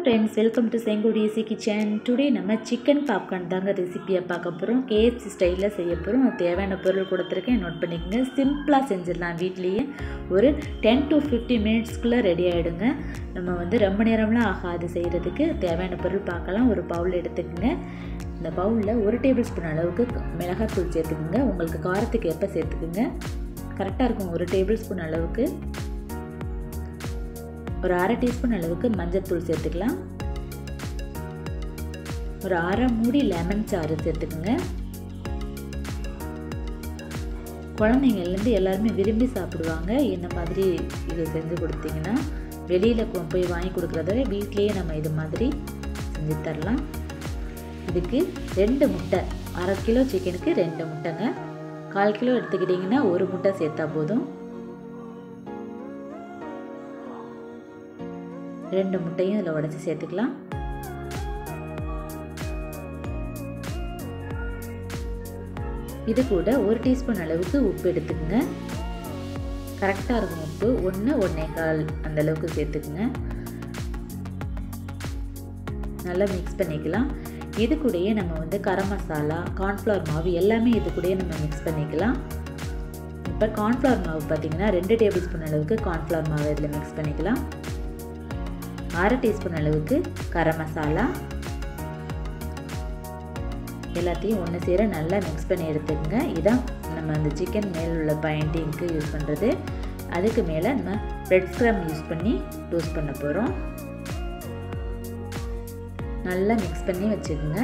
friends welcome to Sengodi easy kitchen today நம்ம chicken popcorn தாங்க ரெசிப்பியை பார்க்க போகிறோம் கேஎஃப்சி ஸ்டைலில் செய்ய போகிறோம் தேவையான பொருள் கொடுத்துருக்கேன் நோட் பண்ணிக்கோங்க சிம்பிளாக செஞ்சிடலாம் வீட்லேயே ஒரு டென் டு ஃபிஃப்டி மினிட்ஸ்க்குள்ளே ரெடி ஆகிடுங்க நம்ம வந்து ரொம்ப நேரம்லாம் ஆகாது செய்கிறதுக்கு தேவையான பொருள் பார்க்கலாம் ஒரு பவுல் எடுத்துக்கோங்க இந்த பவுலில் ஒரு டேபிள் ஸ்பூன் அளவுக்கு மிளகாத்தூள் சேர்த்துக்குங்க உங்களுக்கு காரத்துக்கு எப்போ சேர்த்துக்குங்க கரெக்டாக இருக்கும் ஒரு டேபிள் ஸ்பூன் அளவுக்கு ஒரு அரை டீஸ்பூன் அளவுக்கு மஞ்சள்தூள் சேர்த்துக்கலாம் ஒரு அரை மூடி லெமன் சாறு சேர்த்துக்குங்க குழந்தைங்கள்லேருந்து எல்லாருமே விரும்பி சாப்பிடுவாங்க இந்த மாதிரி இது செஞ்சு கொடுத்தீங்கன்னா வெளியில் போய் வாங்கி கொடுக்குறத வீட்லேயே நம்ம இது மாதிரி செஞ்சு தரலாம் இதுக்கு ரெண்டு முட்டை அரை கிலோ சிக்கனுக்கு ரெண்டு முட்டைங்க கால் கிலோ எடுத்துக்கிட்டிங்கன்னா ஒரு முட்டை சேர்த்தா போதும் ரெண்டு முட்டையும் இதில் உடச்சி சேர்த்துக்கலாம் இது கூட ஒரு டீஸ்பூன் அளவுக்கு உப்பு எடுத்துக்கோங்க கரெக்டாக இருக்கும் உப்பு ஒன்று ஒன்றே கால் அந்த அளவுக்கு சேர்த்துக்குங்க நல்லா மிக்ஸ் பண்ணிக்கலாம் இது கூடயே நம்ம வந்து கரம் மசாலா கார்ன்ஃப்ளவர் மாவு எல்லாமே இது கூடயே நம்ம மிக்ஸ் பண்ணிக்கலாம் இப்போ கார்ன்ஃப்ளவர் மாவு பார்த்திங்கன்னா ரெண்டு டேபிள் ஸ்பூன் அளவுக்கு கார்ன்ஃப்ளவர் மாவு இதில் மிக்ஸ் பண்ணிக்கலாம் அரை டீஸ்பூன் அளவுக்கு கரம் மசாலா எல்லாத்தையும் ஒன்று சேர நல்லா மிக்ஸ் பண்ணி எடுத்துக்கோங்க இதான் நம்ம அந்த சிக்கன் மேல் உள்ள பைண்டிங்க்கு யூஸ் பண்ணுறது அதுக்கு மேலே நம்ம பிரெட் ஸ்க்ரம் யூஸ் பண்ணி டோஸ்ட் பண்ண போகிறோம் நல்லா மிக்ஸ் பண்ணி வச்சுக்கோங்க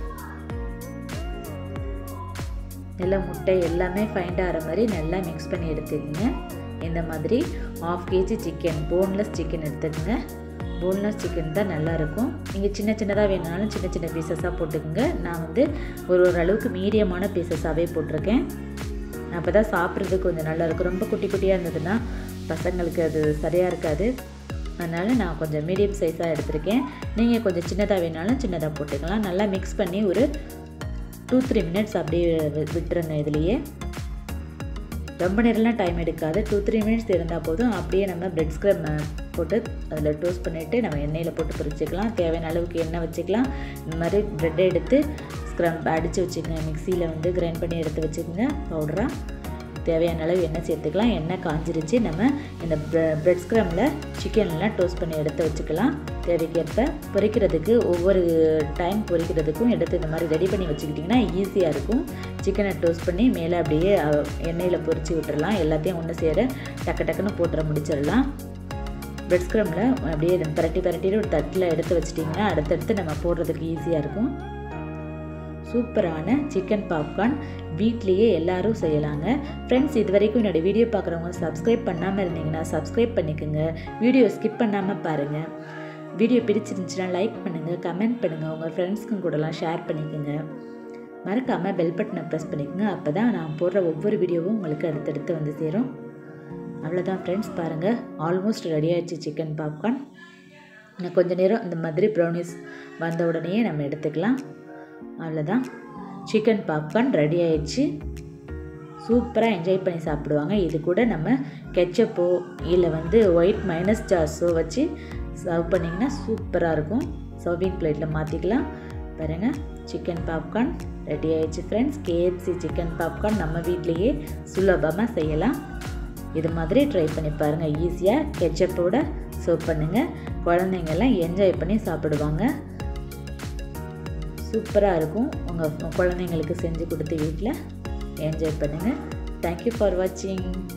நல்லா முட்டை எல்லாமே ஃபைண்ட் ஆகிற மாதிரி நல்லா மிக்ஸ் பண்ணி எடுத்துக்கோங்க இந்த மாதிரி half KG chicken boneless chicken எடுத்துக்கோங்க போன்லெஸ் சிக்கன் தான் நல்லாயிருக்கும் நீங்கள் சின்ன சின்னதாக வேணுனாலும் சின்ன சின்ன பீசஸாக போட்டுக்கோங்க நான் வந்து ஒரு ஒரு அளவுக்கு மீடியமான பீசஸாகவே போட்டிருக்கேன் அப்போ தான் சாப்பிட்றதுக்கு கொஞ்சம் நல்லாயிருக்கும் ரொம்ப குட்டி குட்டியாக இருந்ததுன்னா பசங்களுக்கு அது சரியாக இருக்காது அதனால் நான் கொஞ்சம் மீடியம் சைஸாக எடுத்திருக்கேன் நீங்கள் கொஞ்சம் சின்னதாக வேணாலும் சின்னதாக போட்டுக்கலாம் நல்லா மிக்ஸ் பண்ணி ஒரு டூ த்ரீ மினிட்ஸ் அப்படியே விட்டுருங்க இதுலேயே ரொம்ப நேரம்லாம் டைம் எடுக்காது டூ த்ரீ மினிட்ஸ் இருந்தால் போதும் அப்படியே நம்ம பிரெட் ஸ்க்ரம் போட்டு அதில் டோஸ்ட் பண்ணிவிட்டு நம்ம எண்ணெயில் போட்டு பொரிச்சிக்கலாம் தேவையான அளவுக்கு எண்ணெய் வச்சுக்கலாம் இந்த மாதிரி ப்ரெட்டை எடுத்து ஸ்க்ரம் அடித்து வச்சுக்கோங்க மிக்சியில் வந்து கிரைண்ட் பண்ணி எடுத்து வச்சுக்கோங்க பவுடராக தேவையான அளவு எண்ணெய் சேர்த்துக்கலாம் எண்ணெய் காஞ்சிருச்சு நம்ம இந்த ப்ரெட் ஸ்க்ரமில் சிக்கன்லாம் டோஸ்ட் பண்ணி எடுத்து வச்சுக்கலாம் தேவைக்கேற்ப பொரிக்கிறதுக்கு ஒவ்வொரு டைம் பொரிக்கிறதுக்கும் எடுத்து இந்த மாதிரி ரெடி பண்ணி வச்சுக்கிட்டிங்கன்னா ஈஸியாக இருக்கும் சிக்கனை டோஸ்ட் பண்ணி மேலே அப்படியே எண்ணெயில் பொரிச்சு விட்டுறலாம் எல்லாத்தையும் ஒன்று சேர டக்கு டக்குன்னு போட்டுற முடிச்சிடலாம் பிரெட் ஸ்க்ரமில் அப்படியே பரட்டி பரட்டிட்டு ஒரு தட்டில் எடுத்து வச்சிட்டிங்கன்னா அடுத்தடுத்து நம்ம போடுறதுக்கு ஈஸியாக இருக்கும் சூப்பரான சிக்கன் பாப்கார்ன் வீட்லேயே எல்லோரும் செய்யலாங்க ஃப்ரெண்ட்ஸ் இது வரைக்கும் என்னோடய வீடியோ பார்க்குறவங்க சப்ஸ்கிரைப் பண்ணாமல் இருந்தீங்கன்னா சப்ஸ்கிரைப் பண்ணிக்கோங்க வீடியோ ஸ்கிப் பண்ணாமல் பாருங்கள் வீடியோ பிடிச்சிருந்துச்சுன்னா லைக் பண்ணுங்கள் கமெண்ட் பண்ணுங்கள் உங்கள் ஃப்ரெண்ட்ஸ்க்கும் கூடலாம் ஷேர் பண்ணிக்கோங்க மறக்காமல் பெல் பட்டனை ப்ரெஸ் பண்ணிக்கோங்க அப்போ தான் நான் போடுற ஒவ்வொரு வீடியோவும் உங்களுக்கு அடுத்தடுத்து வந்து சேரும் அவ்வளோதான் ஃப்ரெண்ட்ஸ் பாருங்கள் ஆல்மோஸ்ட் ரெடி ஆயிடுச்சு சிக்கன் பாப்கார்ன் நான் கொஞ்சம் நேரம் இந்த மாதிரி ப்ரௌனிஸ் வந்த உடனேயே நம்ம எடுத்துக்கலாம் அவ்வளோதான் சிக்கன் பாப்கார்ன் ரெடி ஆயிடுச்சு சூப்பராக என்ஜாய் பண்ணி சாப்பிடுவாங்க இது கூட நம்ம கெச்சப்போ இல்லை வந்து ஒயிட் மைனஸ் ஜாஸோ வச்சு சர்வ் பண்ணிங்கன்னா சூப்பராக இருக்கும் சர்விங் பிளேட்டில் மாற்றிக்கலாம் பாருங்கள் சிக்கன் பாப்கார்ன் ரெடி ஆயிடுச்சு ஃப்ரெண்ட்ஸ் கேஎஃப்சி சிக்கன் பாப்கார்ன் நம்ம வீட்லேயே சுலபமாக செய்யலாம் இது மாதிரி ட்ரை பண்ணி பாருங்கள் ஈஸியாக கெச்சப்போட சர்வ் பண்ணுங்கள் குழந்தைங்கள்லாம் என்ஜாய் பண்ணி சாப்பிடுவாங்க சூப்பராக இருக்கும் உங்கள் குழந்தைங்களுக்கு செஞ்சு கொடுத்து வீட்டில் என்ஜாய் பண்ணுங்கள் தேங்க்யூ ஃபார் வாட்சிங்